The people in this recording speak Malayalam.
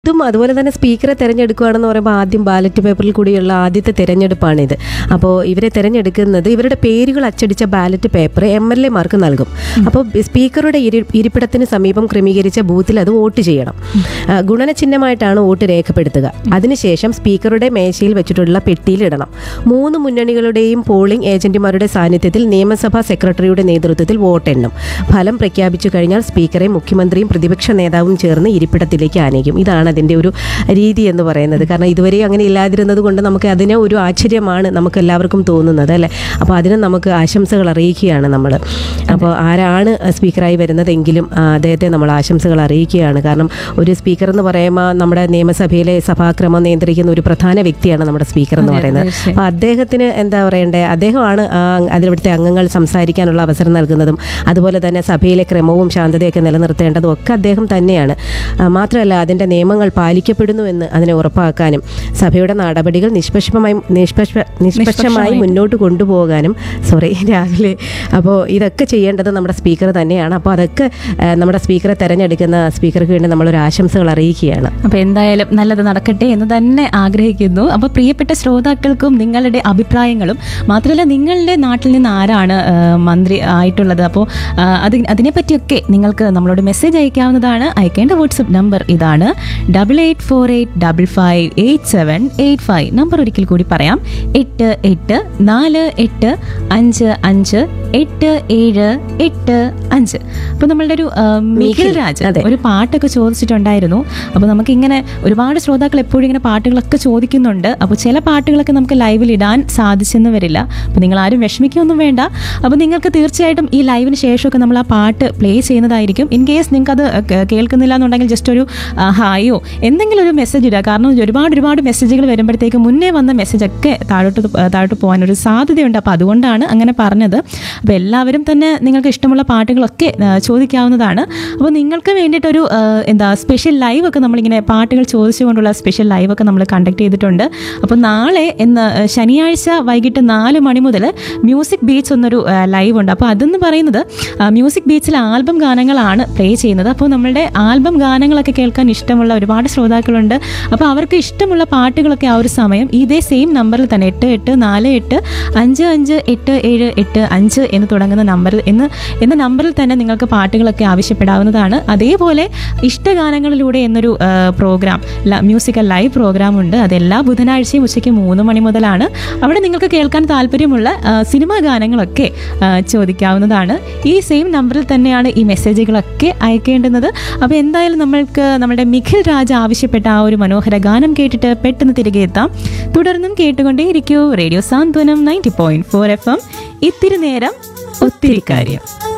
ഇതും അതുപോലെ തന്നെ സ്പീക്കറെ തിരഞ്ഞെടുക്കുകയാണെന്ന് പറയുമ്പോൾ ആദ്യം ബാലറ്റ് പേപ്പറിൽ കൂടിയുള്ള ആദ്യത്തെ തിരഞ്ഞെടുപ്പാണിത് അപ്പോൾ ഇവരെ തിരഞ്ഞെടുക്കുന്നത് ഇവരുടെ പേരുകൾ അച്ചടിച്ച ballot paper M L A mark നൽകും അപ്പോൾ സ്പീക്കറുടെ ഇരി ഇരിപ്പിടത്തിന് സമീപം ക്രമീകരിച്ച ബൂത്തിൽ അത് വോട്ട് ചെയ്യണം ആ, ഗുണനചിഹ്നമായിട്ടാണ് വോട്ട് രേഖപ്പെടുത്തുക അതിനുശേഷം സ്പീക്കറുടെ മേശയിൽ വെച്ചിട്ടുള്ള പെട്ടിയിൽ ഇടണം മൂന്ന് മുന്നണികളുടെയും പോളിംഗ് ഏജന്റുമാരുടെ സാന്നിധ്യത്തിൽ നിയമസഭാ സെക്രട്ടറിയുടെ നേതൃത്വത്തിൽ വോട്ടെണ്ണും ഫലം പ്രഖ്യാപിച്ചു കഴിഞ്ഞാൽ സ്പീക്കറെ മുഖ്യമന്ത്രിയും പ്രതിപക്ഷ നേതാവും ചേർന്ന് ഇരിപ്പിടത്തിലേക്ക് ആനയിക്കും ഇതാണ് അതിൻ്റെ ഒരു രീതി എന്ന് പറയുന്നത് കാരണം ഇതുവരെ അങ്ങനെ ഇല്ലാതിരുന്നത് കൊണ്ട് നമുക്ക് അതിനെ ഒരു ആശ്ചര്യമാണ് നമുക്ക് എല്ലാവർക്കും തോന്നുന്നത് അല്ലേ അപ്പോൾ അതിന് നമുക്ക് ആശംസകൾ അറിയിക്കുകയാണ് നമ്മൾ അപ്പോൾ ആരാണ് സ്പീക്കറായി വരുന്നതെങ്കിലും ആ, അദ്ദേഹത്തെ നമ്മൾ ആശംസകൾ അറിയിക്കുകയാണ് കാരണം ഒരു സ്പീക്കർ എന്ന് പറയുമ്പോൾ നമ്മുടെ നിയമസഭയിലെ സഭാക്രമം നിയന്ത്രിക്കുന്ന ഒരു പ്രധാന വ്യക്തിയാണ് നമ്മുടെ സ്പീക്കർ എന്ന് അതെ, പറയുന്നത് തീർച്ചയായും. അപ്പോൾ അദ്ദേഹത്തിന് എന്താ പറയണ്ടേ അദ്ദേഹമാണ് ആ, അതിലിവിടുത്തെ അംഗങ്ങൾ സംസാരിക്കാനുള്ള അവസരം നൽകുന്നതും അതുപോലെ തന്നെ സഭയിലെ ക്രമവും ശാന്തതയൊക്കെ നിലനിർത്തേണ്ടതും ഒക്കെ അദ്ദേഹം തന്നെയാണ് ആ, മാത്രമല്ല അതിൻ്റെ നിയമങ്ങൾ പാലിക്കപ്പെടുന്നുവെന്ന് അതിനെ ഉറപ്പാക്കാനും സഭയുടെ നടപടികൾ നിഷ്പക്ഷമായി നിഷ്പക്ഷ നിഷ്പക്ഷമായി നിഷ്പക്ഷമായി. മുന്നോട്ട് കൊണ്ടുപോകാനും സോറി രാവിലെ അപ്പോൾ ഇതൊക്കെ ചെയ്യേണ്ടത് നമ്മുടെ സ്പീക്കർ തന്നെയാണ് അപ്പോൾ അതൊക്കെ ആ, നമ്മുടെ സ്പീക്കറെ തെരഞ്ഞെടുക്കുന്ന സ്പീക്കർക്ക് വേണ്ടി നമ്മളൊരു ആശംസകൾ അറിയിക്കുകയാണ് അപ്പൊ എന്തായാലും നല്ലത് നടക്കട്ടെ എന്ന് തന്നെ ആഗ്രഹിക്കുന്നു അപ്പൊ പ്രിയപ്പെട്ട ശ്രോതാക്കൾക്കും നിങ്ങളുടെ അഭിപ്രായങ്ങളും മാത്രമല്ല നിങ്ങളുടെ നാട്ടിൽ നിന്ന് ആരാണ് ആ, മന്ത്രി ആയിട്ടുള്ളത് അപ്പോൾ അത് അതിനെപ്പറ്റിയൊക്കെ നിങ്ങൾക്ക് നമ്മളോട് മെസ്സേജ് അയക്കാവുന്നതാണ് അയക്കേണ്ട വാട്സപ്പ് നമ്പർ ഇതാണ് double eight four eight double five eight seven eight five number ഒരിക്കൽ കൂടി പറയാം എട്ട് എട്ട് നാല് എട്ട് അഞ്ച് അഞ്ച് എട്ട് ഏഴ് എട്ട് അഞ്ച് അപ്പൊ നമ്മളുടെ ഒരു ആ, മിഖിൽ രാജ് അതെ. ഒരു പാട്ടൊക്കെ ചോദിച്ചിട്ടുണ്ടായിരുന്നു അപ്പോൾ നമുക്ക് ഇങ്ങനെ ഒരുപാട് ശ്രോതാക്കൾ എപ്പോഴും ഇങ്ങനെ പാട്ടുകളൊക്കെ ചോദിക്കുന്നുണ്ട് അപ്പോൾ ചില പാട്ടുകളൊക്കെ നമുക്ക് ലൈവിൽ ഇടാൻ സാധിച്ചെന്ന് വരില്ല അപ്പോൾ നിങ്ങൾ ആരും വിഷമിക്കൊന്നും വേണ്ട അപ്പോൾ നിങ്ങൾക്ക് തീർച്ചയായിട്ടും ഈ ലൈവിന് ശേഷമൊക്കെ നമ്മൾ ആ പാട്ട് പ്ലേ ചെയ്യുന്നതായിരിക്കും ഇൻ കേസ് നിങ്ങൾക്ക് അത് കേ- കേൾക്കുന്നില്ല എന്നുണ്ടെങ്കിൽ ജസ്റ്റ് ഒരു ആ, ഹായോ എന്തെങ്കിലും ഒരു മെസ്സേജ് ഇടുക കാരണം ഒരുപാട് ഒരുപാട് മെസ്സേജുകൾ വരുമ്പോഴത്തേക്ക് മുന്നേ വന്ന മെസ്സേജ് ഒക്കെ താഴോട്ട് ത- താഴോട്ട് പോകാൻ ഒരു സാധ്യതയുണ്ട് അപ്പോൾ അതുകൊണ്ടാണ് അങ്ങനെ പറഞ്ഞത് അപ്പോൾ എല്ലാവരും തന്നെ നിങ്ങൾക്ക് ഇഷ്ടമുള്ള പാട്ടുകളൊക്കെ ആ, ചോദിക്കാവുന്നതാണ് അപ്പോൾ നിങ്ങൾക്ക് വേണ്ടിയിട്ടൊരു ആ, എന്താ സ്പെഷ്യൽ ലൈവ് ഒക്കെ നമ്മളിങ്ങനെ പാട്ടുകൾ ചോദിച്ചുകൊണ്ടുള്ള സ്പെഷ്യൽ ലൈവ് ഒക്കെ നമ്മൾ കണ്ടക്ട് ചെയ്തിട്ടുണ്ട് അപ്പോൾ നാളെ എന്ന് ശനിയാഴ്ച വൈകിട്ട് നാല് മണി മുതൽ മ്യൂസിക് ബീച്ച് എന്നൊരു ലൈവ് ഉണ്ട് അപ്പോൾ അതെന്ന് പറയുന്നത് ആ, മ്യൂസിക് ബീച്ചിലെ ആൽബം ഗാനങ്ങളാണ് പ്ലേ ചെയ്യുന്നത് അപ്പോൾ നമ്മളുടെ ആൽബം ഗാനങ്ങളൊക്കെ കേൾക്കാൻ ഇഷ്ടമുള്ള ഒരുപാട് ശ്രോതാക്കളുണ്ട് അപ്പോൾ അവർക്ക് ഇഷ്ടമുള്ള പാട്ടുകളൊക്കെ ആ ഒരു സമയം ഇതേ സെയിം നമ്പറിൽ തന്നെ എട്ട് എട്ട് നാല് എട്ട് അഞ്ച് അഞ്ച് എട്ട് ഏഴ് എട്ട് അഞ്ച് എന്ന് തുടങ്ങുന്ന നമ്പറിൽ എന്ന് എന്ന നമ്പറിൽ തന്നെ നിങ്ങൾക്ക് പാട്ടുകളൊക്കെ ആവശ്യപ്പെടാവുന്നതാണ് അതേപോലെ ഇഷ്ടഗാനങ്ങളിലൂടെ എന്നൊരു ആ, പ്രോഗ്രാം ല- മ്യൂസിക്കൽ ലൈവ് പ്രോഗ്രാം ഉണ്ട് അത് എല്ലാ ബുധനാഴ്ചയും ഉച്ചയ്ക്ക് മൂന്ന് മണി മുതലാണ് അവിടെ നിങ്ങൾക്ക് കേൾക്കാൻ താല്പര്യമുള്ള ആ, സിനിമാ ഗാനങ്ങളൊക്കെ ആ, ചോദിക്കാവുന്നതാണ് ഈ സെയിം നമ്പറിൽ തന്നെയാണ് ഈ മെസ്സേജുകളൊക്കെ അയക്കേണ്ടുന്നത് അപ്പോൾ എന്തായാലും നമ്മൾക്ക് നമ്മുടെ മിഖിൽ രാജ ആവശ്യപ്പെട്ട ആ ഒരു മനോഹര ഗാനം കേട്ടിട്ട് പെട്ടെന്ന് തിരികെ എത്താം തുടർന്നും കേട്ടുകൊണ്ടേയിരിക്കൂ radio Santhwanam ninety point four F M ഇത്തിരി നേരം ഒത്തിരി കാര്യം